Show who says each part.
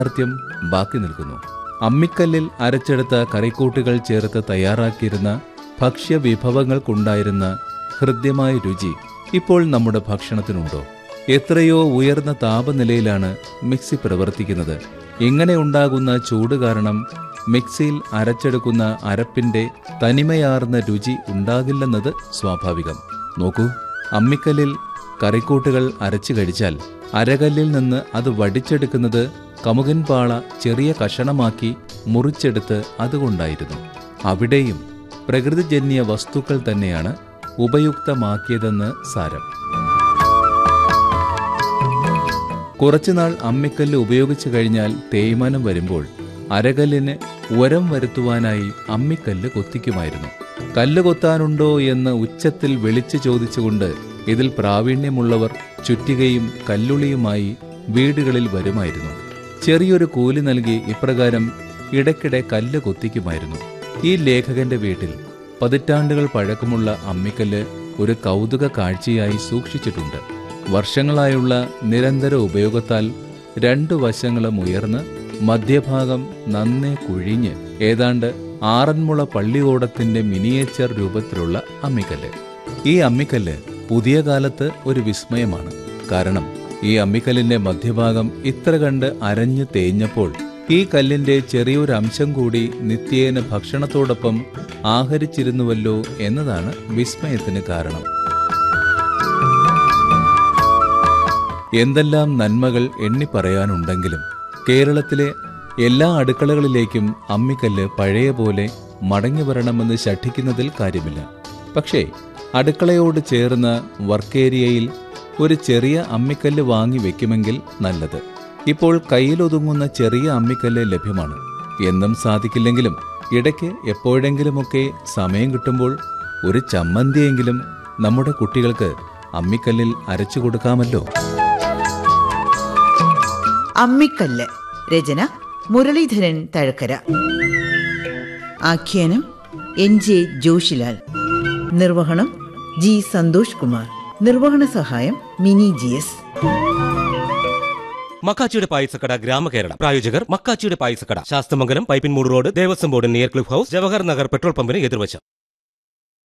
Speaker 1: യാഥാർത്ഥ്യം ബാക്കി നിൽക്കുന്നു അമ്മിക്കല്ലിൽ അരച്ചെടുത്ത കറിക്കൂട്ടുകൾ ചേർത്ത് തയ്യാറാക്കിയിരുന്ന ഭക്ഷ്യവിഭവങ്ങൾക്കുണ്ടായിരുന്ന ഹൃദ്യമായ രുചി ഇപ്പോൾ നമ്മുടെ ഭക്ഷണത്തിനുണ്ടോ എത്രയോ ഉയർന്ന താപനിലയിലാണ് മിക്സി പ്രവർത്തിക്കുന്നത് ഇങ്ങനെ ഉണ്ടാകുന്ന ചൂട് കാരണം മിക്സിയിൽ അരച്ചെടുക്കുന്ന അരപ്പിന്റെ തനിമയാർന്ന രുചി ഉണ്ടാകില്ലെന്നത് സ്വാഭാവികം നോക്കൂ അമ്മിക്കല്ലിൽ കറിക്കൂട്ടുകൾ അരച്ചു കഴിച്ചാൽ അരകല്ലിൽ നിന്ന് അത് വടിച്ചെടുക്കുന്നത് കമുകൻ പാള ചെറിയ കഷണമാക്കി മുറിച്ചെടുത്ത് അതുകൊണ്ടായിരുന്നു അവിടെയും പ്രകൃതിജന്യ വസ്തുക്കൾ തന്നെയാണ് ഉപയുക്തമാക്കിയതെന്ന് സാരം കുറച്ചുനാൾ അമ്മിക്കല്ല് ഉപയോഗിച്ചു കഴിഞ്ഞാൽ തേയ്മാനം വരുമ്പോൾ അരകല്ലിന് ഉരം വരുത്തുവാനായി അമ്മിക്കല്ല് കൊത്തിക്കുമായിരുന്നു കല്ല് കൊത്താനുണ്ടോ എന്ന് ഉച്ചത്തിൽ വിളിച്ചു ചോദിച്ചുകൊണ്ട് ഇതിൽ പ്രാവീണ്യമുള്ളവർ ചുറ്റികയും കല്ലുളിയുമായി വീടുകളിൽ വരുമായിരുന്നു ചെറിയൊരു കൂലി നൽകി ഇപ്രകാരം ഇടയ്ക്കിടെ കല്ല് കൊത്തിക്കുമായിരുന്നു ഈ ലേഖകന്റെ വീട്ടിൽ പതിറ്റാണ്ടുകൾ പഴക്കമുള്ള അമ്മിക്കല്ല് ഒരു കൗതുക കാഴ്ചയായി സൂക്ഷിച്ചിട്ടുണ്ട് വർഷങ്ങളായുള്ള നിരന്തര ഉപയോഗത്താൽ രണ്ടു വശങ്ങളും ഉയർന്ന് മധ്യഭാഗം നന്നേ കുഴിഞ്ഞ് ഏതാണ്ട് ആറന്മുള പള്ളിയോടത്തിന്റെ മിനിയേച്ചർ രൂപത്തിലുള്ള അമ്മിക്കല്ല് ഈ അമ്മിക്കല്ല് പുതിയ കാലത്ത് ഒരു വിസ്മയമാണ് കാരണം ഈ അമ്മിക്കല്ലിന്റെ മധ്യഭാഗം ഇത്ര കണ്ട് അരഞ്ഞു തേഞ്ഞപ്പോൾ ഈ കല്ലിന്റെ ചെറിയൊരു അംശം കൂടി നിത്യേന ഭക്ഷണത്തോടൊപ്പം ആഹരിച്ചിരുന്നുവല്ലോ എന്നതാണ് വിസ്മയത്തിന് കാരണം എന്തെല്ലാം നന്മകൾ എണ്ണിപ്പറയാനുണ്ടെങ്കിലും കേരളത്തിലെ എല്ലാ അടുക്കളകളിലേക്കും അമ്മിക്കല്ല് പഴയ പോലെ മടങ്ങി വരണമെന്ന് ശഠിക്കുന്നതിൽ കാര്യമില്ല പക്ഷേ അടുക്കളയോട് ചേർന്ന വർക്കേരിയയിൽ ഒരു ചെറിയ അമ്മിക്കല്ല് വാങ്ങി വെക്കുമെങ്കിൽ നല്ലത് ഇപ്പോൾ കയ്യിലൊതുങ്ങുന്ന ചെറിയ അമ്മിക്കല്ല് ലഭ്യമാണ് എന്നും സാധിക്കില്ലെങ്കിലും ഇടയ്ക്ക് എപ്പോഴെങ്കിലുമൊക്കെ സമയം കിട്ടുമ്പോൾ ഒരു ചമ്മന്തിയെങ്കിലും നമ്മുടെ കുട്ടികൾക്ക് അമ്മിക്കല്ലിൽ അരച്ചു കൊടുക്കാമല്ലോ
Speaker 2: അമ്മിക്കല്ല് രചന മുരളീധരൻ തഴക്കര ആഖ്യാനം എൻ ജെ ജോഷിലാൽ നിർവഹണം ജി സന്തോഷ് കുമാർ നിർവഹണ സഹായം മിനി ജി എസ്
Speaker 3: മക്കാച്ചിയുടെ പായസക്കട ഗ്രാമകേരളം പ്രായോജകർ മക്കാച്ചിയുടെ പായസക്കട Sasthamangalam Pipinmoodu road Devaswom board near Cliff House Jawahar Nagar petrol പമ്പിന് എതിർവശം